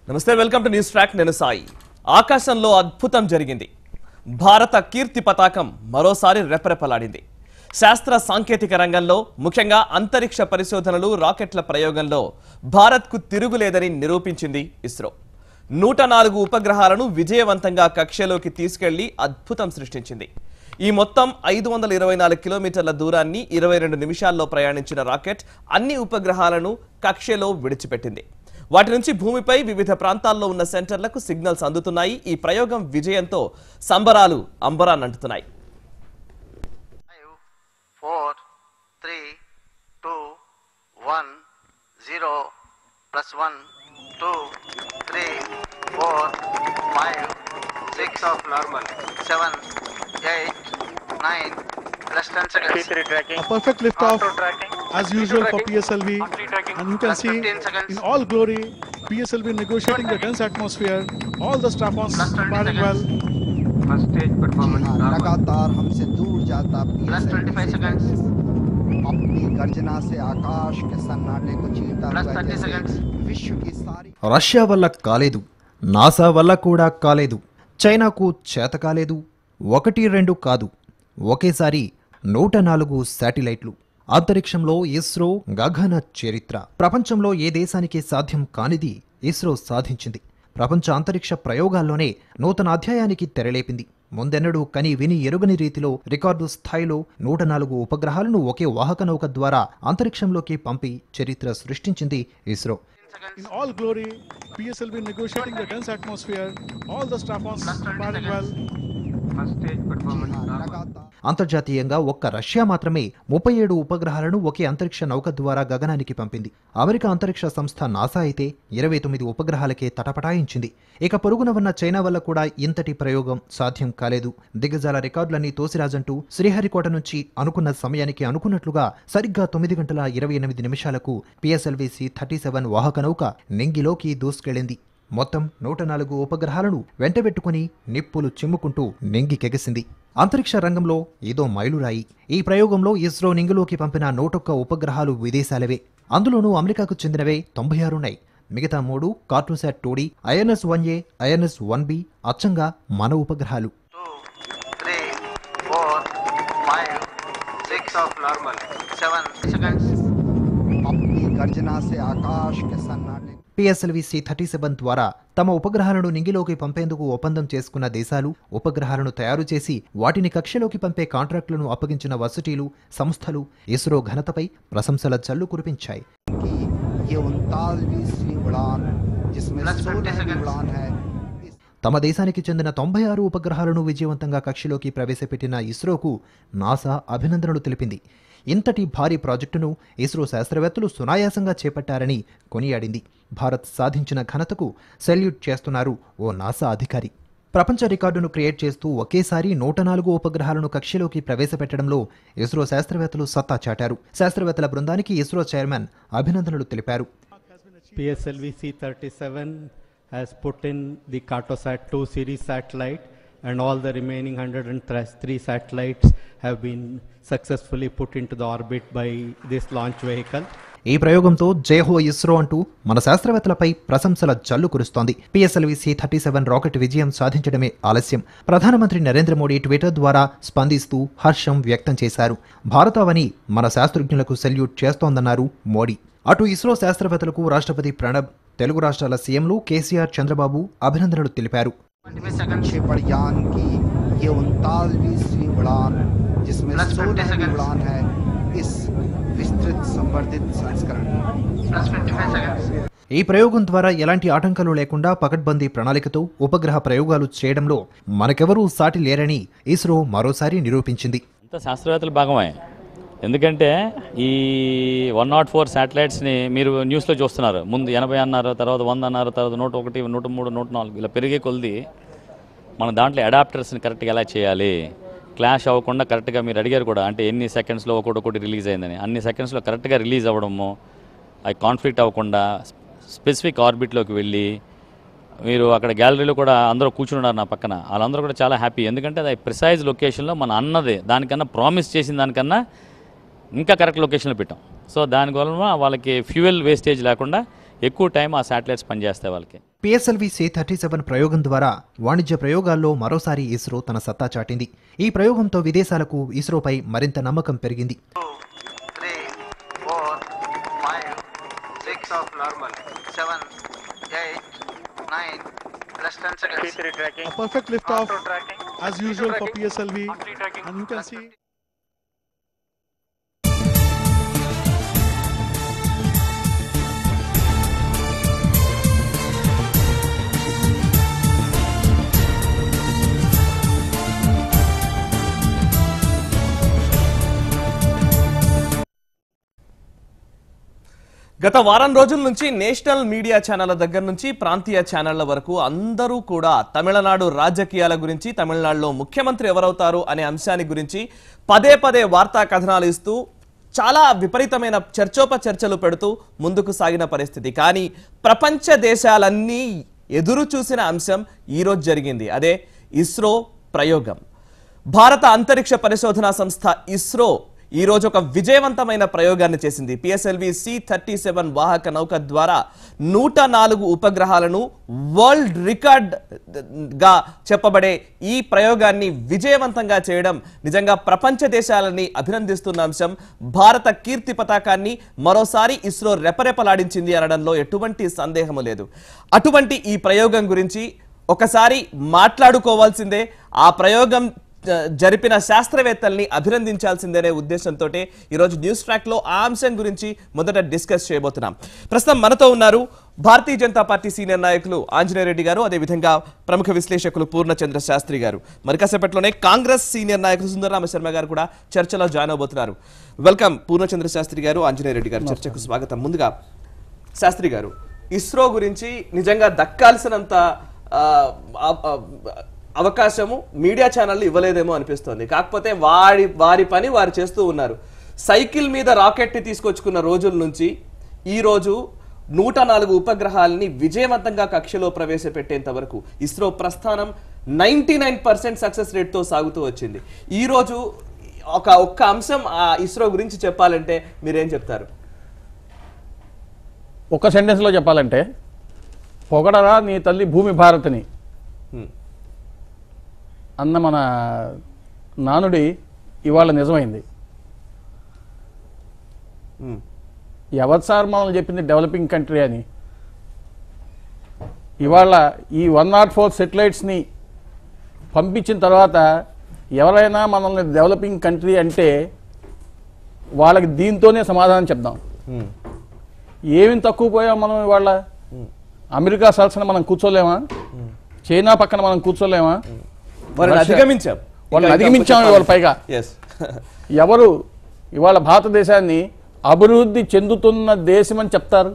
నమస్తే welcome to news track నేను సాయి ఆకాశంలో అద్భుతం జరిగింది భారత కీర్తి పతాకం మరోసారి రెపరెపలాడింది శాస్త్ర సాంకేతిక రంగంలో ముఖ్యంగా అంతరిక్ష పరిశోధనలు రాకెట్ల ప్రయోగంలో భారత్కు తిరుగులేదని నిరూపించింది ఇస్రో నూట నాలుగు ఉపగ్రహాలను విజయవంతంగా కక్షలోకి తీసుకెళ్లి అద్భుతం సృష్టించింది ఈ మొత్తం ఐదు వందల ఇరవై నాలుగు కిలోమీటర్ల దూరాన్ని ఇరవై రెండు నిమిషాల్లో ప్రయాణించిన రాకెట్ అన్ని ఉపగ్రహాలను కక్షలో విడిచిపెట్టింది వాటి నుంచి భూమిపై వివిధ ప్రాంతాల్లో ఉన్న సెంటర్లకు సిగ్నల్స్ అందుతున్నాయి ఈ ప్రయోగం విజయంతో సంబరాలు అంబరాన్నంటుతున్నాయి five, four, three, two, one, zero, plus one, two, three, four, five, six of normal, seven, eight, nine, less ten seconds. A perfect liftoff as usual for PSLV and you can Plus see 15 seconds. in all glory PSLV negotiating the dense atmosphere all the strap-ons Plus 20 firing well First stage performance हाँ, normal. लगातार हमसे दूर जाता Plus PSLV 25 seconds. अपनी गर्जना से आकाश के सन्नाटे को चीरता Plus हुआ 30 जैसे seconds. विश्व की सारी రష్యా వల్ల కాలేదు నాసా వల్ల కూడా కాలేదు చైనాకు చేత కాలేదు ఒకటి రెండు కాదు ఒకేసారి నూట నాలుగు శాటిలైట్లు అంతరిక్షంలో ఇస్రో గగన చరిత్ర ప్రపంచంలో ఏ దేశానికి సాధ్యం కానిది ఇస్రో సాధించింది ప్రపంచ అంతరిక్ష ప్రయోగాల్లోనే నూతన అధ్యాయానికి తెరలేపింది ముందెన్నడూ కని విని ఎరుగని రీతిలో రికార్డు స్థాయిలో నూట నాలుగు ఉపగ్రహాలను ఒకే వాహక నౌక ద్వారా అంతరిక్షంలోకి పంపి చరిత్ర సృష్టించింది ISRO in all glory PSLV negotiating the dense atmosphere all the strap-ons firing well First stage performance हाँ, normal. लगातार అంతర్జాతీయంగా ఒక్క రష్యా మాత్రమే ముప్పై ఏడు ఉపగ్రహాలను ఒకే అంతరిక్ష నౌక ద్వారా గగనానికి పంపింది అమెరికా అంతరిక్ష సంస్థ నాసా అయితే ఇరవై తొమ్మిది ఉపగ్రహాలకే తటపటాయించింది ఇక పొరుగున ఉన్న చైనా వల్ల కూడా ఇంతటి ప్రయోగం సాధ్యం కాలేదు దిగ్గజాల రికార్డులన్నీ తోసిరాజంటూ శ్రీహరికోట నుంచి అనుకున్న సమయానికి అనుకున్నట్లుగా సరిగ్గా తొమ్మిది గంటల ఇరవై ఎనిమిది నిమిషాలకు పిఎస్ఎల్విసి థర్టీ సెవెన్ వాహక నౌక నింగిలోకి దూసుకెళ్లింది మొత్తం నూట నాలుగు ఉపగ్రహాలను వెంటబెట్టుకుని నిప్పులు చిమ్ముకుంటూ నింగికెగసింది అంతరిక్ష రంగంలో ఏదో మైలురాయి ఈ ప్రయోగంలో ఇస్రో నింగిలోకి పంపిన నూటొక్క ఉపగ్రహాలు విదేశాలవే అందులోనూ అమెరికాకు చెందినవే తొంభై ఆరున్నాయి మిగతా మూడు Cartosat two D INS one A INS one B అచ్చంగా మన ఉపగ్రహాలు Two, three, four, five, six of normal, seven seconds. अपनी गर्जना से आकाश के सन्नाटे పిఎస్ఎల్వి సి థర్టీ సెవెన్ ద్వారా తమ ఉపగ్రహాలను నింగిలోకి పంపేందుకు ఒప్పందం చేసుకున్న దేశాలు ఉపగ్రహాలను తయారు చేసి వాటిని కక్షలోకి పంపే కాంట్రాక్టులను అప్పగించిన వర్సిటీలు సంస్థలు ఇస్రో ఘనతపై ప్రశంసల జల్లు కురిపించాయి की ये उनतालीसवीं उड़ान जिसमें Plus 20 सोलहवीं seconds. उड़ान है इस తమ దేశానికి చెందిన తొంభై ఆరు ఉపగ్రహాలను విజయవంతంగా కక్షలోకి ప్రవేశపెట్టిన ఇస్రోకు నాసా అభినందనలు తెలిపింది ఇంతటి భారీ ప్రాజెక్టును ఇస్రో శాస్త్రవేత్తలు సునాయాసంగా చేపట్టారని కొనియాడింది భారత్ సాధించిన ఘనతకు సెల్యూట్ చేస్తున్నారు ఓ నాసా అధికారి ప్రపంచ రికార్డును క్రియేట్ చేస్తూ ఒకేసారి నూట నాలుగు ఉపగ్రహాలను కక్షలోకి ప్రవేశపెట్టడంలో ఇస్రో శాస్త్రవేత్తలు సత్తా చాటారు శాస్త్రవేత్తల బృందానికి ఇస్రో చైర్మన్ అభినందనలు తెలిపారు PSLV C37 has put in the Cartosat 2 series satellite and all the remaining 103 satellites have been successfully put into the orbit by this launch vehicle. ఈ ప్రయోగంతో జయహో ఇస్రో అంటూ మన శాస్త్రవేత్తలపై ప్రశంసల జల్లు కురుస్తోంది PSLV C thirty seven rocket విజయం సాధించడమే ఆలస్యం ప్రధానమంత్రి నరేంద్ర మోడీ ట్విట్టర్ ద్వారా స్పందిస్తూ హర్షం వ్యక్తం చేశారు భారతావని మన శాస్త్రజ్ఞులకు సెల్యూట్ చేస్తోందన్నారు మోడీ అటు ఇస్రో శాస్త్రవేత్తలకు రాష్ట్రపతి ప్రణబ్ తెలుగు రాష్ట్రాల సీఎంలు కేసీఆర్ చంద్రబాబు అభినందనలు తెలిపారు 25 seconds. प्रक्षेपण यान की ये उनतालीसवीं उड़ान जिसमें Plus 20 सोलहवीं seconds. उड़ान है इस विस्तृत संवर्धित संस्करण में Plus 25 seconds. ఈ ప్రయోగం ద్వారా ఎలాంటి ఆటంకాలు లేకుండా పకడ్బందీ ప్రణాళికతో ఉపగ్రహ ప్రయోగాలు చేయడంలో మనకెవరూ సాటి లేరని ఇస్రో మరోసారి నిరూపించింది అంతా శాస్త్రవేత్తల భాగమే ఎందుకంటే ఈ వన్ నాట్ ఫోర్ శాటిలైట్స్ని మీరు న్యూస్లో చూస్తున్నారు ముందు ఎనభై అన్నారు తర్వాత వంద అన్నారు తర్వాత నూట ఒకటి నూట మూడు నూట నాలుగు ఇలా పెరిగే కొలది మన దాంట్లో అడాప్టర్స్ని కరెక్ట్గా ఎలా చేయాలి క్లాష్ అవ్వకుండా కరెక్ట్గా మీరు అడిగారు కూడా అంటే ఎన్ని సెకండ్స్లో ఒకటి ఒకటి రిలీజ్ అయిందని అన్ని సెకండ్స్లో కరెక్ట్గా రిలీజ్ అవ్వడము అవి కాన్ఫ్లిక్ట్ అవ్వకుండా స్పెసిఫిక్ ఆర్బిట్లోకి వెళ్ళి మీరు అక్కడ గ్యాలరీలో కూడా అందరూ కూర్చున్నారు నా పక్కన వాళ్ళందరూ కూడా చాలా హ్యాపీ ఎందుకంటే అది ప్రిసైజ్ లొకేషన్లో మన అన్నదే దానికన్నా ప్రామిస్ చేసిన దానికన్నా ఇంకా కరెక్ట్ లొకేషన్లో పెట్టాం సో దానివల్ల వాళ్ళకి ఫ్యూయల్ వేస్టేజ్ లేకుండా ఎక్కువ టైం ఆ శాటిలైట్స్ పనిచేస్తాయి వాళ్ళకి పిఎస్ఎల్వి సి థర్టీ సెవెన్ ప్రయోగం ద్వారా వాణిజ్య ప్రయోగాల్లో మరోసారి ఇస్రో తన సత్తా చాటింది ఈ ప్రయోగంతో విదేశాలకు ఇస్రోపై మరింత నమ్మకం పెరిగింది three, four, five, six of normal, seven, eight, nine, less ten seconds. A perfect liftoff as usual for PSLV. And you can see. గత వారం రోజుల నుంచి నేషనల్ మీడియా ఛానళ్ల దగ్గర నుంచి ప్రాంతీయ ఛానళ్ల వరకు అందరూ కూడా తమిళనాడు రాజకీయాల గురించి తమిళనాడులో ముఖ్యమంత్రి ఎవరవుతారు అనే అంశాన్ని గురించి పదే పదే వార్తా కథనాలు ఇస్తూ చాలా విపరీతమైన చర్చోపచర్చలు పెడుతూ ముందుకు సాగిన పరిస్థితి కానీ ప్రపంచ దేశాలన్నీ ఎదురు చూసిన అంశం ఈరోజు జరిగింది అదే ఇస్రో ప్రయోగం భారత అంతరిక్ష పరిశోధనా సంస్థ ఇస్రో ఈ రోజు ఒక విజయవంతమైన ప్రయోగాన్ని చేసింది పిఎస్ఎల్వి సి థర్టీ సెవెన్ వాహక నౌక ద్వారా నూట నాలుగు ఉపగ్రహాలను వరల్డ్ రికార్డ్ గా చెప్పబడే ఈ ప్రయోగాన్ని విజయవంతంగా చేయడం నిజంగా ప్రపంచ దేశాలని అభినందిస్తున్న అంశం భారత కీర్తి పతాకాన్ని మరోసారి ఇస్రో రెపరెపలాడించింది అనడంలో ఎటువంటి సందేహము లేదు అటువంటి ఈ ప్రయోగం గురించి ఒకసారి మాట్లాడుకోవాల్సిందే ఆ ప్రయోగం జ- జరిపిన శాస్త్రవేత్తల్ని అభినందించాల్సిందనే ఉద్దేశంతో ఈరోజు న్యూస్ ట్రాక్ లో ఆ అంశం గురించి మొదట డిస్కస్ చేయబోతున్నాం ప్రస్తుతం మనతో ఉన్నారు భారతీయ జనతా పార్టీ సీనియర్ నాయకులు ఆంజనేయ రెడ్డి గారు అదేవిధంగా ప్రముఖ విశ్లేషకులు పూర్ణచంద్ర శాస్త్రి గారు మరి కాసేపట్లోనే కాంగ్రెస్ సీనియర్ నాయకులు సుందరరామ శర్మ గారు కూడా చర్చలో జాయిన్ అవబోతున్నారు వెల్కమ్ పూర్ణచంద్ర శాస్త్రి గారు ఆంజనేయ రెడ్డి గారు చర్చకు స్వాగతం ముందుగా శాస్త్రి గారు ఇస్రో గురించి నిజంగా దక్కాల్సినంత ఆ, ఆ, ఆ, అవకాశము మీడియా ఛానళ్ళు ఇవ్వలేదేమో అనిపిస్తోంది కాకపోతే వారి వారి పని వారు చేస్తూ ఉన్నారు సైకిల్ మీద రాకెట్ని తీసుకొచ్చుకున్న రోజుల నుంచి ఈ రోజు నూట నాలుగు ఉపగ్రహాలని విజయవంతంగా కక్షలో ప్రవేశపెట్టేంత వరకు ఇస్రో ప్రస్థానం నైంటీ నైన్ పర్సెంట్ సక్సెస్ రేట్తో సాగుతూ వచ్చింది ఈ రోజు ఒక ఒక్క అంశం ఆ ఇస్రో గురించి చెప్పాలంటే మీరేం చెప్తారు ఒక సెంటెన్స్లో చెప్పాలంటే పొగడరా నీ తల్లి భూమి భారతిని హ్మ్. అన్న మన నానుడి ఇవాళ నిజమైంది హ్మ్. ఎవరు సార్ మనల్ని చెప్పింది డెవలపింగ్ కంట్రీ అని ఇవాళ ఈ వన్ నాట్ ఫోర్ సెటిలైట్స్ని పంపించిన తర్వాత ఎవరైనా మనల్ని డెవలపింగ్ కంట్రీ అంటే వాళ్ళకి దీంతోనే సమాధానం చెప్దాం హ్మ్. ఏమి తక్కువ పోయాం మనం ఇవాళ అమెరికా సరసన మనం కూర్చోలేమా చైనా పక్కన మనం కూర్చోలేమా వాళ్ళని రష్యా- అధిగమించాం వాళ్ళని అధిగమించాం ఇవాళ పైగా ఎస్ ఎవరు ఇవాళ భారతదేశాన్ని అభివృద్ధి చెందుతున్న దేశం అని చెప్తారు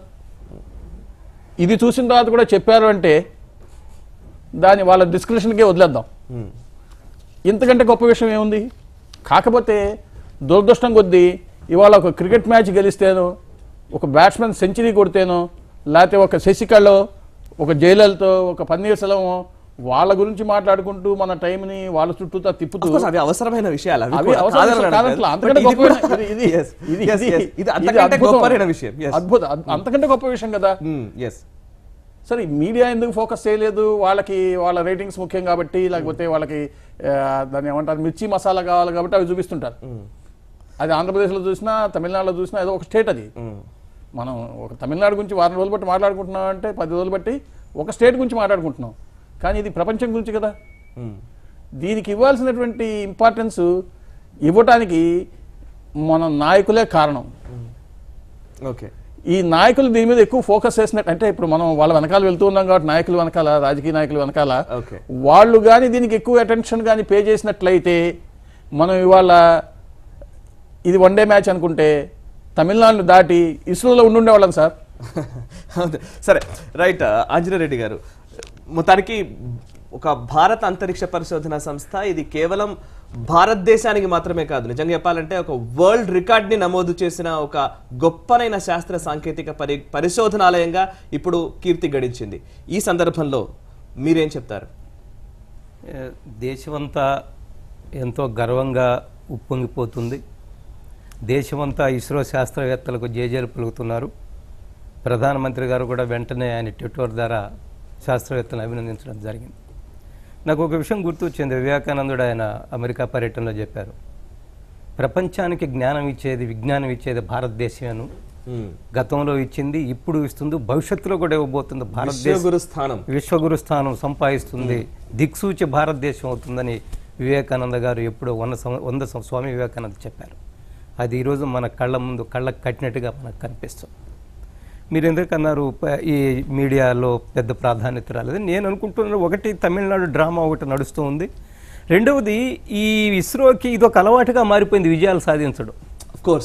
ఇది చూసిన తర్వాత కూడా చెప్పారు అంటే దాన్ని వాళ్ళ డిస్క్రిప్షన్కే వదిలేద్దాం ఇంతకంటే గొప్ప విషయం ఏముంది కాకపోతే దురదృష్టం కొద్దీ ఇవాళ ఒక క్రికెట్ మ్యాచ్ గెలిస్తేనో ఒక బ్యాట్స్మెన్ సెంచరీ కొడితేనో లేకపోతే ఒక శశికళో ఒక జైలల్తో ఒక పన్నీర్ సెలవో వాళ్ళ గురించి మాట్లాడుకుంటూ మన టైంని వాళ్ళ చుట్టూతా తిప్పుతూ అవి అవసరమైన విషయాలు అవి అవి కూడా అవసరం కాదనడం కాదట్లా. లేదు. అంతకంటే But ఇది గొప్ప కూడా- ఇది- ఇది- Yes, ఇది- yes, ఇది- yes. ఇది ఇది అంతకంటే అద్భుతం. గొప్పమైన విషయం Yes. అద్భుతం అద్- అంతకంటే గొప్ప విషయం కదా Hmm, yes. సరే మీడియా ఎందుకు ఫోకస్ చేయలేదు వాళ్ళకి వాళ్ళ రేటింగ్స్ ముఖ్యం కాబట్టి లేకపోతే వాళ్ళకి ఆ, దాన్ని ఏమంటారు మిర్చి మసాలా కావాలి కాబట్టి అవి చూపిస్తుంటారు అది ఆంధ్రప్రదేశ్లో చూసినా తమిళనాడులో చూసినా ఏదో ఒక స్టేట్ అది మనం ఒక తమిళనాడు గురించి వారం రోజులు బట్టి మాట్లాడుకుంటున్నాం అంటే పది రోజులు బట్టి ఒక స్టేట్ గురించి మాట్లాడుకుంటున్నాం కానీ ఇది ప్రపంచం గురించి కదా దీనికి ఇవ్వాల్సినటువంటి ఇంపార్టెన్స్ ఇవ్వటానికి మన నాయకులే కారణం ఓకే ఈ నాయకులు దీని మీద ఎక్కువ ఫోకస్ చేసినట్టు అంటే ఇప్పుడు మనం వాళ్ళ వెనకాల వెళ్తూ ఉన్నాం కాబట్టి నాయకులు వెనకాల రాజకీయ నాయకులు వెనకాల Okay. వాళ్ళు కానీ దీనికి ఎక్కువ అటెన్షన్ కానీ పే చేసినట్లయితే మనం ఇవాళ ఇది వన్ డే మ్యాచ్ అనుకుంటే తమిళనాడు దాటి ఇస్రోలో ఉండుండేవాళ్ళం సార్ అవును. సరే రైట్ ఆంజనేయ రెడ్డి గారు మొత్తానికి ఒక భారత అంతరిక్ష పరిశోధన సంస్థ ఇది కేవలం భారతదేశానికి మాత్రమే కాదు నిజంగా చెప్పాలంటే ఒక వరల్డ్ రికార్డ్ ని నమోదు చేసిన ఒక గొప్పనైన శాస్త్ర సాంకేతిక పరి పరిశోధనాలయంగా ఇప్పుడు కీర్తి గడించింది ఈ సందర్భంలో మీరేం చెప్తారు ఏ, దేశమంతా ఎంతో గర్వంగా ఉప్పొంగిపోతుంది దేశమంతా ఇస్రో శాస్త్రవేత్తలకు జేజేలు పలుకుతున్నారు ప్రధానమంత్రి గారు కూడా వెంటనే ఆయన ట్విట్టర్ ద్వారా శాస్త్రవేత్తలను అభినందించడం జరిగింది నాకు ఒక విషయం గుర్తొచ్చింది వివేకానందుడు ఆయన అమెరికా పర్యటనలో చెప్పారు ప్రపంచానికి జ్ఞానం ఇచ్చేది విజ్ఞానం ఇచ్చేది భారతదేశమేను గతంలో ఇచ్చింది ఇప్పుడు ఇస్తుంది భవిష్యత్తులో కూడా ఇవ్వబోతుంది భారతదేశం విశ్వగురు స్థానం విశ్వగురు స్థానం సంపాదిస్తుంది దిక్సూచి భారతదేశం అవుతుందని వివేకానంద గారు ఎప్పుడో వంద సం- వంద సం- స్వామి వివేకానంద చెప్పారు అది ఈరోజు మన కళ్ళ ముందు కళ్ళకు కట్టినట్టుగా మనకు కనిపిస్తుంది మీరు ఎందుకన్నారు ప- ఈ మీడియాలో పెద్ద ప్రాధాన్యత రాలేదు నేను అనుకుంటున్నాను ఒకటి తమిళనాడు డ్రామా ఒకటి నడుస్తూ ఉంది రెండవది ఈ ఇస్రోకి ఇది ఒక అలవాటుగా మారిపోయింది విజయాలు సాధించడం of course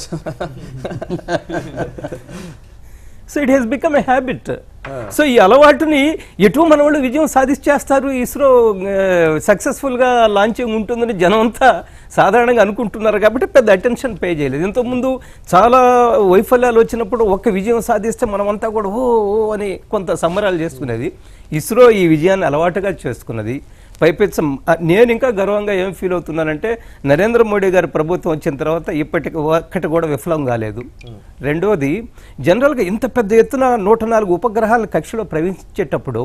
so it has become a habit so ఈ అలవాటుని ఎటు మన వాళ్ళు విజయం సాధించేస్తారు ఇస్రో సక్సెస్ఫుల్గా లాంచింగ్ ఉంటుందని జనం అంతా సాధారణంగా అనుకుంటున్నారు కాబట్టి పెద్ద అటెన్షన్ పే చేయలేదు ఇంతకుముందు చాలా వైఫల్యాలు వచ్చినప్పుడు ఒక్క విజయం సాధిస్తే మనమంతా కూడా ఓ ఓ అని కొంత సంబరాలు చేసుకునేది ఇస్రో ఈ విజయాన్ని అలవాటుగా చేసుకున్నది పైపెచ్చం నేను ఇంకా గర్వంగా ఏం ఫీల్ అవుతున్నానంటే నరేంద్ర మోడీ గారి ప్రభుత్వం వచ్చిన తర్వాత ఇప్పటికి ఒక్కటి కూడా విఫలం కాలేదు రెండోది జనరల్గా ఇంత పెద్ద ఎత్తున నూట నాలుగు ఉపగ్రహాల కక్షలో ప్రవేశించేటప్పుడు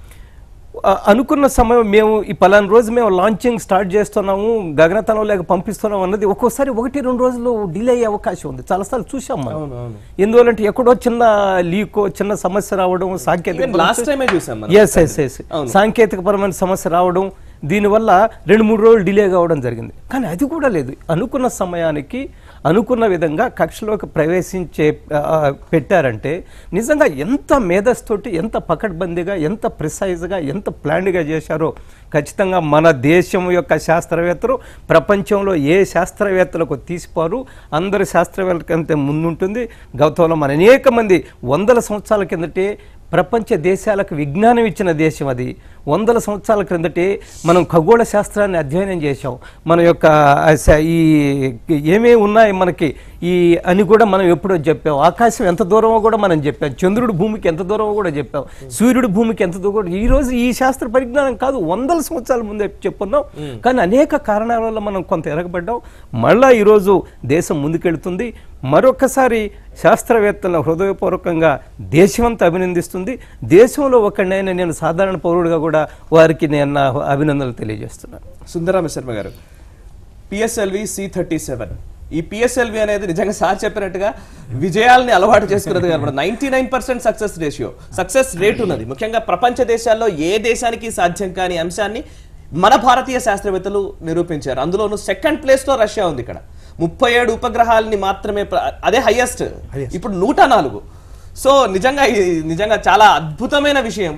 ఆ, అనుకున్న సమయం మేము ఈ పలానా రోజు మేము లాంచింగ్ స్టార్ట్ చేస్తున్నాము గగనతలం లేక పంపిస్తున్నాం అన్నది ఒక్కోసారి ఒకటి రెండు రోజులు డిలే అయ్యే అవకాశం ఉంది చాలాసార్లు చూసాం మనం ఎందువల్లంటే ఎక్కడో చిన్న లీకో చిన్న సమస్య రావడం సాంకేతిక లాస్ట్ టైమే చూసాం మనం ఎస్ ఎస్ ఎస్ సాంకేతిక పరమైన సమస్య రావడం దీనివల్ల రెండు మూడు రోజులు డిలే కావడం జరిగింది కానీ అది కూడా లేదు అనుకున్న సమయానికి అనుకున్న విధంగా కక్షలోకి ప్రవేశించే ఆ, పెట్టారంటే నిజంగా ఎంత మేధస్తోటి ఎంత పకడ్బందీగా ఎంత ప్రిసైజ్గా ఎంత ప్లాన్డ్గా చేశారో ఖచ్చితంగా మన దేశం యొక్క శాస్త్రవేత్తలు ప్రపంచంలో ఏ శాస్త్రవేత్తలకు తీసిపోరు అందరి శాస్త్రవేత్తల కంటే ముందుంటుంది గౌతంలో మన అనేక మంది వందల సంవత్సరాల కిందటే ప్రపంచ దేశాలకు విజ్ఞానం ఇచ్చిన దేశం అది వందల సంవత్సరాల క్రిందటే మనం ఖగోళ శాస్త్రాన్ని అధ్యయనం చేశాం మన యొక్క ఆ స- ఈ ఏమేమి ఉన్నాయి మనకి ఈ అని కూడా మనం ఎప్పుడో చెప్పాం ఆకాశం ఎంత దూరమో కూడా మనం చెప్పాం చంద్రుడు భూమికి ఎంత దూరమో కూడా చెప్పాం సూర్యుడు భూమికి ఎంత దూరం ఈ రోజు ఈ శాస్త్ర పరిజ్ఞానం కాదు వందల సంవత్సరాల ముందే చెప్పున్నాం కానీ అనేక కారణాల వల్ల మనం కొంత ఎరగబడ్డాం మళ్ళా ఈరోజు దేశం ముందుకెళ్తుంది మరొకసారి శాస్త్రవేత్తలను హృదయపూర్వకంగా దేశమంతా అభినందిస్తుంది దేశంలో ఒకడినైనా నేను సాధారణ పౌరుడిగా కూడా వారికి నేను నా అభినందనలు తెలియజేస్తున్నాను Sundarama Sharma garu PSLV C thirty seven ఈ పిఎస్ఎల్వి అనేది నిజంగా సార్ చెప్పినట్టుగా విజయాల్ని అలవాటు చేసుకున్నది కనబడదు ninety nine percent success ratio success rate ఉన్నది ముఖ్యంగా ప్రపంచ దేశాల్లో ఏ దేశానికి సాధ్యం కాని అంశాన్ని మన భారతీయ శాస్త్రవేత్తలు నిరూపించారు అందులోనూ సెకండ్ ప్లేస్ లో రష్యా ఉంది ఇక్కడ ముప్పై ఏడు ఉపగ్రహాలని మాత్రమే ప్ర- అదే హైయెస్ట్ ఇప్పుడు నూట నాలుగు సో నిజంగా ఇది నిజంగా చాలా అద్భుతమైన విషయం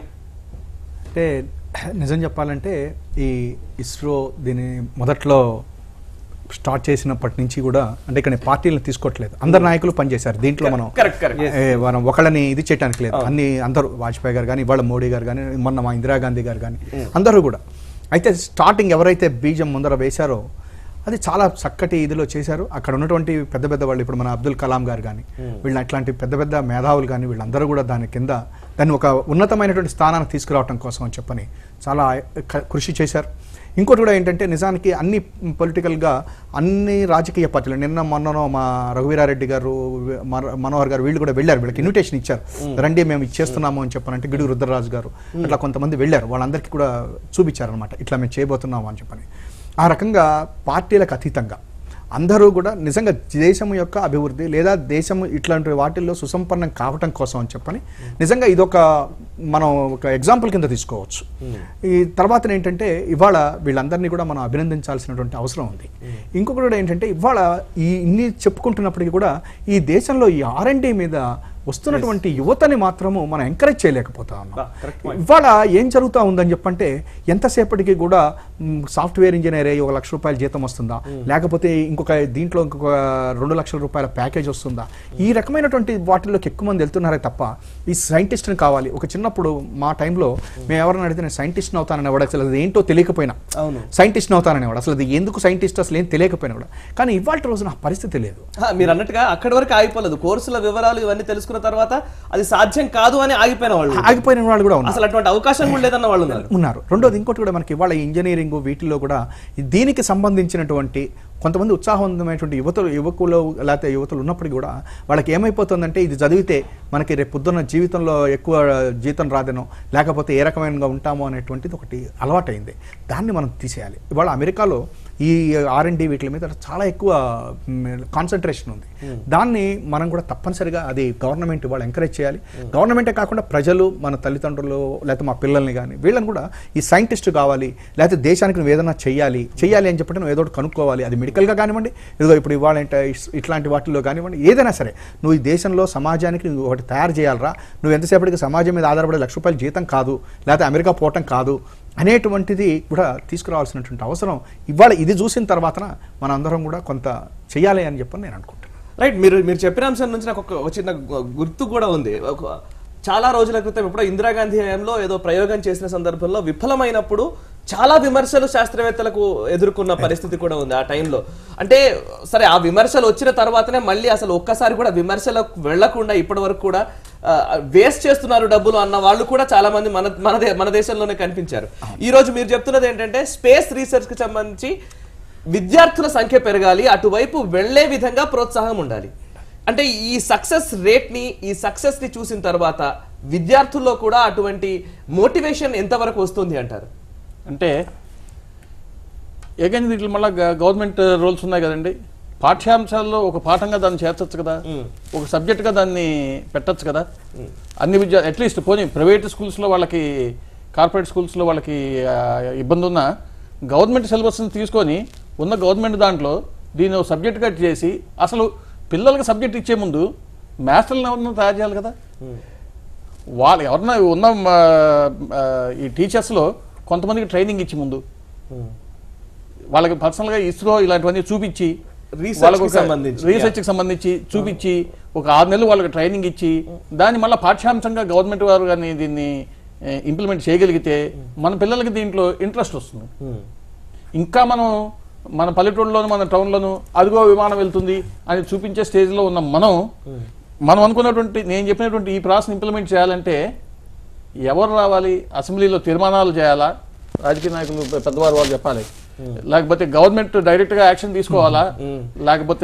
అంటే నిజం చెప్పాలంటే ఈ ఇస్రో దీని మొదట్లో స్టార్ట్ చేసినప్పటి నుంచి కూడా అంటే ఇక్కడ నేను పార్టీలను తీసుకోవట్లేదు అందరు నాయకులు పనిచేశారు దీంట్లో మనం కరెక్ట్ కరెక్ట్ ఏ, మనం ఒకళ్ళని ఇది చేయడానికి లేదు అన్ని అందరూ వాజ్పేయి గారు కానీ ఇవాళ మోడీ గారు కానీ మొన్న మా ఇందిరాగాంధీ గారు కానీ అందరూ కూడా అయితే స్టార్టింగ్ ఎవరైతే బీజం ముందర వేశారో అది చాలా చక్కటి ఇదిలో చేశారు అక్కడ ఉన్నటువంటి పెద్ద పెద్ద వాళ్ళు ఇప్పుడు మన అబ్దుల్ కలాం గారు కానీ వీళ్ళ అట్లాంటి పెద్ద పెద్ద మేధావులు కానీ వీళ్ళందరూ కూడా దాని కింద దాన్ని ఒక ఉన్నతమైనటువంటి స్థానానికి తీసుకురావడం కోసం అని చెప్పని చాలా క- కృషి చేశారు ఇంకోటి కూడా ఏంటంటే నిజానికి అన్ని పొలిటికల్గా అన్ని రాజకీయ పార్టీలు నిన్న మొన్ననో మా రఘువీరారెడ్డి గారు మన- మనోహర్ గారు వీళ్ళు కూడా వెళ్ళారు వీళ్ళకి ఇన్విటేషన్ ఇచ్చారు రండి మేము ఇచ్చేస్తున్నాము అని చెప్పానంటే గిడు రుద్రరాజు గారు అట్లా కొంతమంది వెళ్ళారు వాళ్ళందరికీ కూడా చూపించారు అనమాట ఇట్లా మేము చేయబోతున్నాము అని చెప్పని ఆ రకంగా పార్టీలకు అతీతంగా అందరూ కూడా నిజంగా దేశం యొక్క అభివృద్ధి లేదా దేశం ఇట్లాంటి వాటిల్లో సుసంపన్నం కావటం కోసం అని చెప్పని నిజంగా ఇదొక మనం ఒక ఎగ్జాంపుల్ కింద తీసుకోవచ్చు ఈ తర్వాత ఏంటంటే ఇవాళ వీళ్ళందరినీ కూడా మనం అభినందించాల్సినటువంటి అవసరం ఉంది ఇంకొకటి కూడా ఏంటంటే ఇవాళ ఈ ఇన్ని చెప్పుకుంటున్నప్పటికీ కూడా ఈ దేశంలో ఈ ఆర్ఎండి మీద వస్తున్నటువంటి యువతని మాత్రము మనం ఎంకరేజ్ చేయలేకపోతా ఉన్నాం ఇవాళ ఏం జరుగుతూ ఉందని చెప్పంటే ఎంతసేపటికి కూడా సాఫ్ట్వేర్ ఇంజనీర్ అయ్యి ఒక లక్ష రూపాయల జీతం వస్తుందా లేకపోతే ఇంకొక దీంట్లో ఇంకొక రెండు లక్షల రూపాయల ప్యాకేజ్ వస్తుందా ఈ రకమైనటువంటి వాటిల్లోకి ఎక్కువ మంది వెళ్తున్నారే తప్ప ఈ సైంటిస్ట్ని కావాలి ఒక చిన్నప్పుడు మా టైంలో మేము ఎవరైనా అడిగితే నేను సైంటిస్ట్ని అవుతానని వాడు అసలు అది ఏంటో తెలియకపోయినా అవును సైంటిస్ట్ని అవుతానని వాడు అసలు అది ఎందుకు సైంటిస్ట్ అసలు ఏం తెలియకపోయినా కూడా కానీ ఇవాళ రోజు నా పరిస్థితి లేదు హా, మీరు అన్నట్టుగా అక్కడి వరకు ఆగిపోలేదు కోర్సుల వివరాలు ఇవన్నీ తెలుసుకున్న తర్వాత అది సాధ్యం కాదు అని ఆగిపోయిన వాళ్ళు ఆగిపోయిన వాళ్ళు కూడా ఉన్నారు అసలు అటువంటి అవకాశం కూడా లేదన్న వాళ్ళు ఉన్నారు ఉన్నారు రెండోది ఇంకోటి కూడా మనకి ఇవాళ ఇంజనీరింగ్ వీటిల్లో కూడా దీనికి సంబంధించినటువంటి కొంతమంది ఉత్సాహవంతమైనటువంటి యువతులు యువకులు లేకపోతే యువతులు ఉన్నప్పటికీ కూడా వాళ్ళకి ఏమైపోతుందంటే ఇది చదివితే మనకి రేపు పొద్దున్న జీవితంలో ఎక్కువ జీతం రాదనో లేకపోతే ఏ రకమైనగా ఉంటామో అనేటువంటిది ఒకటి అలవాటైంది దాన్ని మనం తీసేయాలి ఇవాళ అమెరికాలో ఈ ఆర్ అండ్ డి వీటి మీద చాలా ఎక్కువ కాన్సన్ట్రేషన్ ఉంది దాన్ని మనం కూడా తప్పనిసరిగా అది గవర్నమెంట్ ఇవాళ ఎంకరేజ్ చేయాలి గవర్నమెంటే కాకుండా ప్రజలు మన తల్లిదండ్రులు లేకపోతే మా పిల్లల్ని కానీ వీళ్ళని కూడా ఈ సైంటిస్ట్ కావాలి లేకపోతే దేశానికి నువ్వు ఏదైనా చెయ్యాలి చెయ్యాలి అని చెప్పి నువ్వు ఏదో ఒకటి కనుక్కోవాలి అది మెడికల్గా కానివ్వండి ఇదిగో ఇప్పుడు ఇవాళ ఏంట- ఇస్- ఇట్లాంటి వాటిల్లో కానివ్వండి ఏదైనా సరే నువ్వు ఈ దేశంలో సమాజానికి నువ్వు ఒకటి తయారు చేయాలరా నువ్వు ఎంతసేపటికి సమాజం మీద ఆధారపడే లక్ష రూపాయల జీతం కాదు లేకపోతే అమెరికా పోవటం కాదు అనేటువంటిది కూడా తీసుకురావాల్సినటువంటి అవసరం ఇవాళ ఇది చూసిన తర్వాతన మనందరం కూడా కొంత చెయ్యాలి అని చెప్పని నేను అనుకుంటున్నాను రైట్ మీరు మీరు చెప్పిన అంశం నుంచి నాకు ఒక ఒక చిన్న గు- గుర్తు కూడా ఉంది ఒక- చాలా రోజుల క్రితం ఎప్పుడో ఇందిరాగాంధీ హయాంలో ఏదో ప్రయోగం చేసిన సందర్భంలో విఫలమైనప్పుడు చాలా విమర్శలు శాస్త్రవేత్తలకు ఎదుర్కొన్న పరిస్థితి కూడా ఉంది ఆ టైంలో అంటే సరే ఆ విమర్శలు వచ్చిన తర్వాతనే మళ్ళీ అసలు ఒక్కసారి కూడా విమర్శలకు వెళ్లకుండా ఇప్పటి వరకు కూడా వేస్ట్ చేస్తున్నారు డబ్బులు అన్న వాళ్ళు కూడా చాలా మంది మన మన దే- మన దేశంలోనే కనిపించారు ఈ రోజు మీరు చెప్తున్నది ఏంటంటే స్పేస్ రీసెర్చ్ కి సంబంధించి విద్యార్థుల సంఖ్య పెరగాలి అటువైపు వెళ్లే విధంగా ప్రోత్సాహం ఉండాలి అంటే ఈ సక్సెస్ రేట్ ని ఈ సక్సెస్ ని చూసిన తర్వాత విద్యార్థుల్లో కూడా అటువంటి మోటివేషన్ ఎంతవరకు వస్తుంది అంటారు అంటే ఏగైనా దీంట్లో మళ్ళీ గవర్నమెంట్ రూల్స్ ఉన్నాయి కదండి పాఠ్యాంశాల్లో ఒక పాఠంగా దాన్ని చేర్చొచ్చు కదా ఒక సబ్జెక్ట్గా దాన్ని పెట్టొచ్చు కదా అన్ని విద్య అట్లీస్ట్ పోనీ ప్రైవేట్ స్కూల్స్లో వాళ్ళకి కార్పొరేట్ స్కూల్స్లో వాళ్ళకి ఆ, ఇబ్బంది ఉన్న గవర్నమెంట్ సిలబస్ని తీసుకొని ఉన్న గవర్నమెంట్ దాంట్లో దీన్ని ఒక సబ్జెక్ట్గా చేసి అసలు పిల్లలకి సబ్జెక్ట్ ఇచ్చే ముందు మాస్టర్లను ఎవరన్నా తయారు చేయాలి కదా వాళ్ళు ఎవరన్నా ఉన్న ఆ, ఆ, ఈ టీచర్స్లో కొంతమందికి ట్రైనింగ్ ఇచ్చి ముందు వాళ్ళకి పర్సనల్గా ఇస్రో ఇలాంటివన్నీ చూపించి Research వాళ్ళకు కి ఒక సంబంధించి, research కి సంబంధించి చూపించి ఒక ఆరు నెలలు వాళ్ళకి ట్రైనింగ్ ఇచ్చి దాన్ని మళ్ళీ పాఠ్యాంశంగా గవర్నమెంట్ వారు కానీ దీన్ని ఇంప్లిమెంట్ చేయగలిగితే మన పిల్లలకి దీంట్లో ఇంట్రెస్ట్ వస్తుంది ఇంకా మనం మన పల్లెటూరులోను మన టౌన్లోను అదిగో విమానం వెళ్తుంది అని చూపించే స్టేజ్లో ఉన్న మనం మనం అనుకున్నటువంటి నేను చెప్పినటువంటి ఈ ప్రాసెస్ ఇంప్లిమెంట్ చేయాలంటే ఎవరు రావాలి అసెంబ్లీలో తీర్మానాలు చేయాలా రాజకీయ నాయకులు పె- పెద్దవారు వాళ్ళు చెప్పాలి లేకపోతే గవర్నమెంట్ డైరెక్ట్ గా యాక్షన్ తీసుకోవాలా లేకపోతే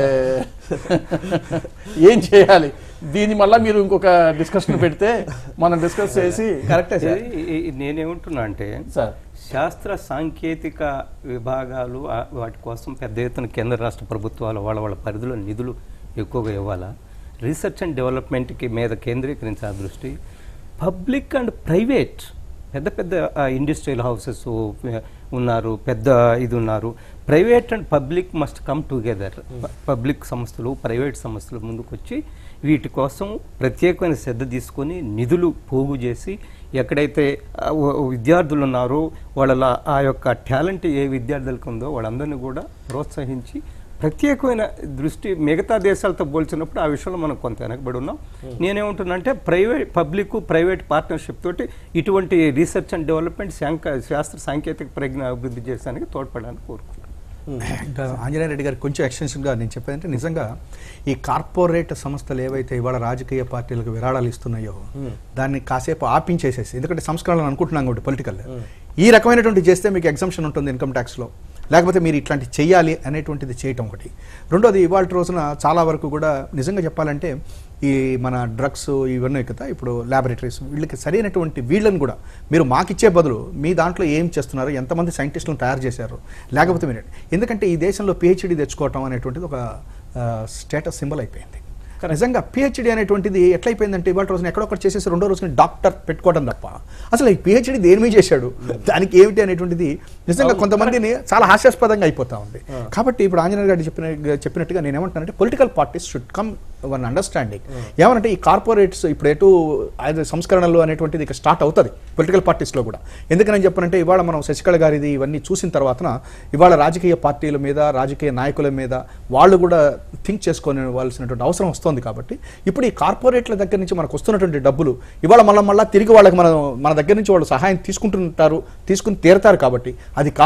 ఏం చేయాలి దీన్ని మళ్ళా మీరు ఇంకొక డిస్కషన్ పెడితే మనం డిస్కస్ చేసి కరెక్టే సార్ ఇది- ఈ- నేనేమంటున్నా అంటే సార్ శాస్త్ర సాంకేతిక విభాగాలు ఆ- వాటి కోసం పెద్ద ఎత్తున కేంద్ర రాష్ట్ర ప్రభుత్వాలు వాళ్ళ వాళ్ళ పరిధిలో నిధులు ఎక్కువగా ఇవ్వాలా రీసెర్చ్ అండ్ డెవలప్మెంట్కి మీద కేంద్రీకరించాలి దృష్టి పబ్లిక్ అండ్ ప్రైవేట్ పెద్ద పెద్ద ఇండస్ట్రియల్ హౌసెస్ ఉన్నారు పెద్ద ఇది ఉన్నారు private and public must come together public సంస్థలు ప్రైవేట్ సంస్థలు ముందుకు వచ్చి వీటి కోసం ప్రత్యేకమైన శ్రద్ధ తీసుకొని నిధులు పోగు చేసి ఎక్కడైతే ఆ, వ- విద్యార్థులు ఉన్నారో వాళ్ళ ఆ యొక్క టాలెంట్ ఏ విద్యార్థులకు ఉందో వాళ్ళందరినీ కూడా ప్రోత్సహించి ప్రత్యేకమైన దృష్టి మిగతా దేశాలతో పోల్చినప్పుడు ఆ విషయంలో మనం కొంత వెనకబడి ఉన్నాం నేనేమంటున్నానంటే ప్రైవేట్ పబ్లిక్ ప్రైవేట్ పార్ట్నర్షిప్ తోటి ఇటువంటి రీసెర్చ్ అండ్ డెవలప్మెంట్ శాంక శాస్త్ర సాంకేతిక ప్రజ్ఞ అభివృద్ధి చేసానికి తోడ్పడాలని కోరుకుంటున్నాను ఇంకా ఆంజనేయ రెడ్డి గారికి కొంచెం ఎక్స్టెన్షన్గా నేను చెప్పేదంటే నిజంగా ఈ కార్పొరేట్ సంస్థలు ఏవైతే ఇవాళ రాజకీయ పార్టీలకు విరాళాలు ఇస్తున్నాయో దాన్ని కాసేపు ఆపించేసేసి ఎందుకంటే సంస్కరణలు అనుకుంటున్నాం కాబట్టి పొలిటికల్ ఈ రకమైనటువంటి చేస్తే మీకు ఎగ్జంప్షన్ ఉంటుంది ఇన్కమ్ ట్యాక్స్లో లేకపోతే మీరు ఇట్లాంటి చెయ్యాలి అనేటువంటిది చేయటం ఒకటి రెండోది ఇవాళ రోజున చాలా వరకు కూడా నిజంగా చెప్పాలంటే ఈ మన డ్రగ్స్ ఇవన్నీ కదా ఇప్పుడు ల్యాబొరేటరీస్ వీళ్ళకి సరైనటువంటి వీళ్ళని కూడా మీరు మాకిచ్చే బదులు మీ దాంట్లో ఏం చేస్తున్నారు ఎంతమంది సైంటిస్టులను తయారు చేశారు లేకపోతే మీరు ఎందుకంటే ఈ దేశంలో పిహెచ్డి తెచ్చుకోవటం అనేటువంటిది ఒక స్టేటస్ సింబల్ అయిపోయింది నిజంగా పిహెచ్డి అనేటువంటిది ఎట్లయిపోయిందంటే ఇవాళ రోజున ఎక్కడొక్కటి చేసేసి రెండో రోజున డాక్టర్ పెట్టుకోవడం తప్ప అసలు ఈ పిహెచ్డి దేని మీద చేశాడు దానికి ఏమిటి అనేటువంటిది నిజంగా కొంతమందిని చాలా హాస్యాస్పదంగా అయిపోతా ఉంది కాబట్టి ఇప్పుడు ఆంజనేయ గారు చెప్పిన చెప్పినట్టుగా నేను ఏమంటున్నానంటే political parties should come one understanding ఏమనంటే ఈ కార్పొరేట్స్ ఇప్పుడు ఎటు ఆయన సంస్కరణలు అనేటువంటిది ఇక స్టార్ట్ అవుతుంది పొలిటికల్ పార్టీస్లో కూడా ఎందుకని చెప్పనంటే ఇవాళ మనం శశికళ గారిది ఇవన్నీ చూసిన తర్వాతన ఇవాళ రాజకీయ పార్టీల మీద రాజకీయ నాయకుల మీద వాళ్ళు కూడా థింక్ చేసుకోవాల్సినటువంటి అవసరం వస్తుంది కాబట్టి ఇప్పుడు ఈ కార్పొరేట్ల దగ్గర నుంచి మనకు వస్తున్నటువంటి డబ్బులు ఇవాళ మళ్ళీ మళ్ళీ తిరిగి వాళ్ళకి మనం మన దగ్గర నుంచి వాళ్ళు సహాయం తీసుకుంటుంటారు తీసుకుని తీరతారు కాబట్టి అది కాదు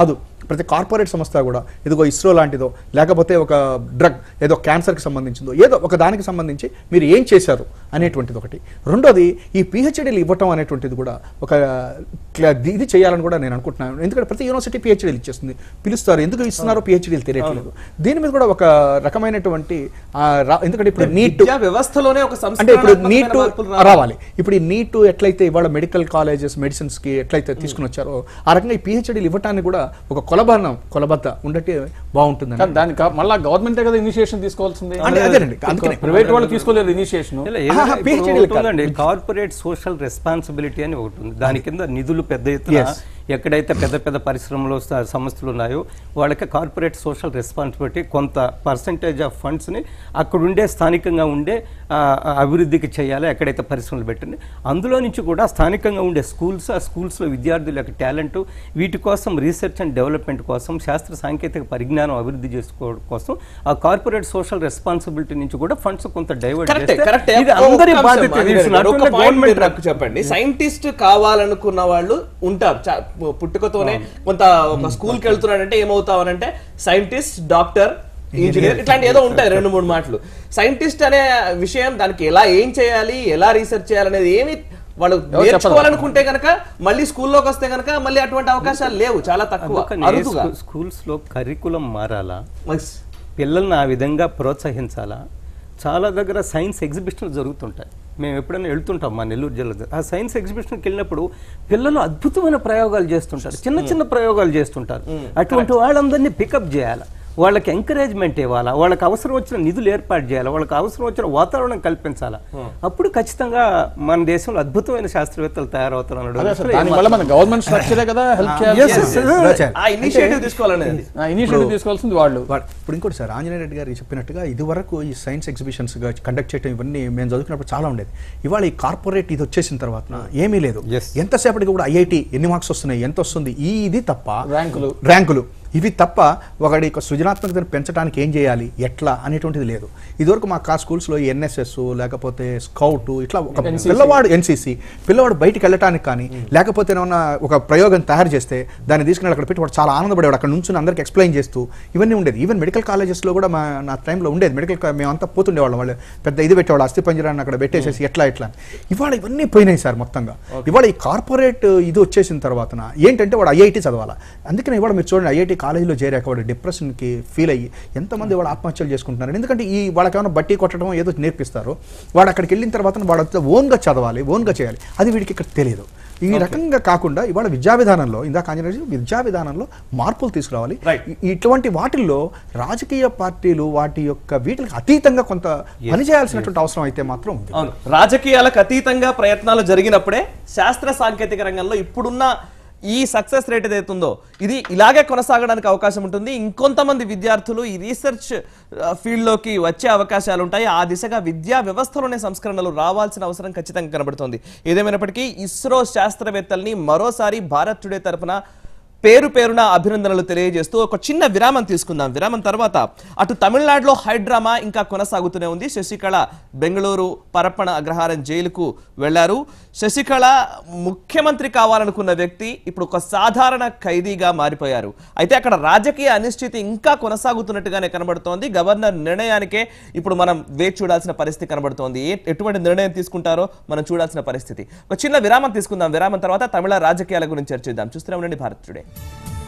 ప్రతి కార్పొరేట్ సంస్థ కూడా ఇదిగో ఇస్రో లాంటిదో లేకపోతే ఒక డ్రగ్ ఏదో క్యాన్సర్కి సంబంధించిందో ఏదో ఒక దానికి సంబంధించి మీరు ఏం చేశారు అనేటువంటిది ఒకటి రెండోది ఈ పిహెచ్డీలు ఇవ్వటం అనేటువంటిది కూడా ఒక క్ల- ఇది చేయాలని కూడా నేను అనుకుంటున్నాను ఎందుకంటే ప్రతి యూనివర్సిటీ పిహెచ్డీలు ఇచ్చేస్తుంది పిలుస్తారు ఎందుకు ఇస్తున్నారో పిహెచ్డీలు తెలియట్లేదు దీని మీద కూడా ఒక రకమైనటువంటి ఆ, రా- ఎందుకంటే ఇప్పుడు నీట్ విద్యా వ్యవస్థలోనే ఒక అంటే ఇప్పుడు సంస్కరణాత్మకమైన నీట్ మార్పులు రావాలి. రావాలి ఇప్పుడు ఈ నీట్ ఎట్లయితే ఇవాళ మెడికల్ కాలేజెస్ మెడిసిన్స్ కి ఎట్లయితే తీసుకుని వచ్చారో ఆ రకంగా ఈ పిహెచ్డీలు ఇవ్వటానికి కూడా ఒక కొలబనం కొలబద్ద ఉండటే బాగుంటుంది కానీ దానికి కా- మళ్ళా గవర్నమెంటే కదా ఇనిషియేషన్ తీసుకోవాల్సింది అంటే అదేనండి, అందుకనే. ప్రైవేట్ వాళ్ళు తీసుకోలేదు ఇనిషియేషన్ ఇలా ఆహా, ఏదైనా ఇప్పుడు PhD లు ఒకటి కాదు. ఉందండి కార్పొరేట్ సోషల్ రెస్పాన్సిబిలిటీ అని ఒకటి ఉంది దాని కింద నిధులు పెద్ద ఎత్తున Yes. ఎక్కడైతే పెద్ద పెద్ద పరిశ్రమలు స- సంస్థలు ఉన్నాయో వాళ్ళకి కార్పొరేట్ సోషల్ రెస్పాన్సిబిలిటీ కొంత పర్సంటేజ్ ఆఫ్ ఫండ్స్ని అక్కడ ఉండే స్థానికంగా ఉండే ఆ, ఆ, అభివృద్ధికి చేయాలి ఎక్కడైతే పరిశ్రమలు పెట్టండి అందులో నుంచి కూడా స్థానికంగా ఉండే స్కూల్స్ ఆ స్కూల్స్లో విద్యార్థుల యొక్క టాలెంట్ వీటి కోసం రీసెర్చ్ అండ్ డెవలప్మెంట్ కోసం శాస్త్ర సాంకేతిక పరిజ్ఞానం అభివృద్ధి చేసుకోవడం కోసం ఆ కార్పొరేట్ సోషల్ రెస్పాన్సిబిలిటీ నుంచి కూడా ఫండ్స్ కొంత డైవర్ట్ కరెక్టే చేస్తే కరెక్టే ఇది ఒక్క అందరి అంశం, బాధ్యత అది ఇది not ఒక only point government మీరు నాకు చెప్పండి సైంటిస్ట్ కావాలనుకున్న వాళ్ళు ఉంటారు చా- పు- పుట్టుకతోనే కొంత ఒక స్కూల్ కి వెళ్తున్నాడంటే ఏమవుతావనంటే సైంటిస్ట్ డాక్టర్ ఇంజనీర్ ఇట్లాంటి ఏదో ఉంటాయి రెండు మూడు మాటలు సైంటిస్ట్ అనే విషయం దానికి ఎలా ఏం చేయాలి ఎలా రీసెర్చ్ చేయాలనేది ఏమి వాళ్ళు చెప్పరు. నేర్చుకోవాలనుకుంటే గనక మళ్ళీ స్కూల్లోకి వస్తే గనక మళ్ళీ అటువంటి అవకాశాలు లేవు చాలా తక్కువ అందుకని అరుదుగా స్కూ- స్కూల్స్లో కరికులం మారాలా మరి పిల్లల్ని ఆ విధంగా ప్రోత్సహించాలా చాలా దగ్గర సైన్స్ ఎగ్జిబిషన్లు జరుగుతుంటాయి మేము ఎప్పుడైనా వెళ్తుంటాం మా నెల్లూరు జిల్లా ఆ సైన్స్ ఎగ్జిబిషన్కి వెళ్ళినప్పుడు పిల్లలు అద్భుతమైన ప్రయోగాలు చేస్తుంటారు చిన్న చిన్న ప్రయోగాలు చేస్తుంటారు అటువంటి వాళ్ళందరినీ పికప్ చేయాలి వాళ్ళకి ఎంకరేజ్మెంట్ ఇవ్వాలా వాళ్ళకి అవసరం వచ్చిన నిధులు ఏర్పాటు చేయాలి వాళ్ళకి అవసరం వచ్చిన వాతావరణం కల్పించాలా అప్పుడు ఖచ్చితంగా మన దేశంలో అద్భుతమైన శాస్త్రవేత్తలు తయారవుతారు అదే సార్ అనడం దానివల్ల మన గవర్నమెంట్ స్ట్రక్చరే కదా హెల్ప్ Yes, yes, చేయాలి ఆ ఇనిషియేటివ్ తీసుకోవాలనేది ఇనిషియేటివ్ తీసుకోవాల్సింది వాళ్ళు వాడు- ఇప్పుడు ఇంకోటి సార్ ఆంజనేయ రెడ్డి గారు చెప్పినట్టుగా ఇది వరకు ఈ సైన్స్ ఎగ్జిబిషన్స్ కండక్ట్ చేయడం ఇవన్నీ మేము చదువుకున్నప్పుడు చాలా ఉండేది ఇవాళ ఈ కార్పొరేట్ ఇది వచ్చేసిన తర్వాత ఏమీ లేదు Yes. ఎంతసేపటికి కూడా ఐఐటి ఎన్ని మార్క్స్ వస్తున్నాయి ఎంత వస్తుంది ఈ ఇది తప్ప ర్యాంకులు. ర్యాంకులు ఇవి తప్ప ఒకటి యొక్క సృజనాత్మకతను పెంచడానికి ఏం చేయాలి ఎట్లా అనేటువంటిది లేదు ఇదివరకు మా కా స్కూల్స్లో ఎన్ఎస్ఎస్ లేకపోతే స్కౌట్ ఇట్లా ఒక NCC. పిల్లవాడు ఎన్సీసీ పిల్లవాడు బయటికి వెళ్ళటానికి కానీ లేకపోతే ఏమన్నా ఒక ప్రయోగం తయారు చేస్తే దాన్ని తీసుకుని అక్కడ పెట్టి వాడు చాలా ఆనందపడేవాడు అక్కడ నుంచి అందరికి ఎక్స్ప్లెయిన్ చేస్తూ ఇవన్నీ ఉండేది ఈవెన్ మెడికల్ కాలేజెస్లో కూడా మా నా టైంలో ఉండేది మెడికల్ కా- మేమంతా పోతుండేవాళ్ళం వాళ్ళు పెద్ద ఇది పెట్టేవాళ్ళు అస్థి పంజరాన్ని అక్కడ పెట్టేసేసి ఎట్లా ఎట్లా అని. ఇవాళ ఇవన్నీ పోయినాయి సార్ మొత్తంగా ఇవాళ ఈ కార్పొరేట్ ఇది వచ్చేసిన తర్వాత ఏంటంటే వాడు ఐఐటి చదవాలి అందుకని ఇవాళ మీరు చూడండి ఐఐటి కాలేజీలో చేరాక వాడు డిప్రెషన్కి ఫీల్ అయ్యి ఎంతమంది వాడు ఆత్మహత్యలు చేసుకుంటున్నారు ఎందుకంటే ఈ వాళ్ళకి ఏమైనా బట్టి కొట్టడం ఏదో నేర్పిస్తారు వాడు అక్కడికి వెళ్ళిన తర్వాత వాడు అంతా ఓన్గా చదవాలి ఓన్గా చేయాలి అది వీడికి ఇక్కడ తెలియదు ఈ రకంగా కాకుండా ఇవాళ విద్యా విధానంలో ఇందాక ఆంజనేయ గారు విద్యా విధానంలో మార్పులు తీసుకురావాలి Right. ఇ- ఇటువంటి వాటిల్లో రాజకీయ పార్టీలు వాటి యొక్క వీటికి అతీతంగా కొంత పనిచేయాల్సినటువంటి అవసరం అయితే మాత్రం ఉంది అవును రాజకీయాలకు అతీతంగా ప్రయత్నాలు జరిగినప్పుడే శాస్త్ర సాంకేతిక రంగంలో ఇప్పుడున్న ఈ సక్సెస్ రేట్ ఏదైతుందో ఇది ఇలాగే కొనసాగడానికి అవకాశం ఉంటుంది ఇంకొంతమంది విద్యార్థులు ఈ రీసెర్చ్ ఫీల్డ్లోకి వచ్చే అవకాశాలు ఉంటాయి ఆ దిశగా విద్యా వ్యవస్థలోనే సంస్కరణలు రావాల్సిన అవసరం ఖచ్చితంగా కనబడుతోంది ఏదేమైనప్పటికీ ఇస్రో శాస్త్రవేత్తల్ని మరోసారి భారత్ టుడే తరపున పేరు పేరున అభినందనలు తెలియజేస్తూ ఒక చిన్న విరామం తీసుకుందాం విరామం తర్వాత అటు తమిళనాడులో హైడ్రామా ఇంకా కొనసాగుతూనే ఉంది శశికళ బెంగళూరు పరప్పణ అగ్రహారం జైలుకు వెళ్లారు శశికళ ముఖ్యమంత్రి కావాలనుకున్న వ్యక్తి ఇప్పుడు ఒక సాధారణ ఖైదీగా మారిపోయారు అయితే అక్కడ రాజకీయ అనిశ్చితి ఇంకా కొనసాగుతున్నట్టుగానే కనబడుతోంది గవర్నర్ నిర్ణయానికే ఇప్పుడు మనం వేచి చూడాల్సిన పరిస్థితి కనబడుతోంది ఏ- ఎటువంటి నిర్ణయం తీసుకుంటారో మనం చూడాల్సిన పరిస్థితి ఒక చిన్న విరామం తీసుకుందాం విరామం తర్వాత తమిళ రాజకీయాల గురించి చర్చిద్దాం చూస్తూనే ఉండండి భారత్ టుడే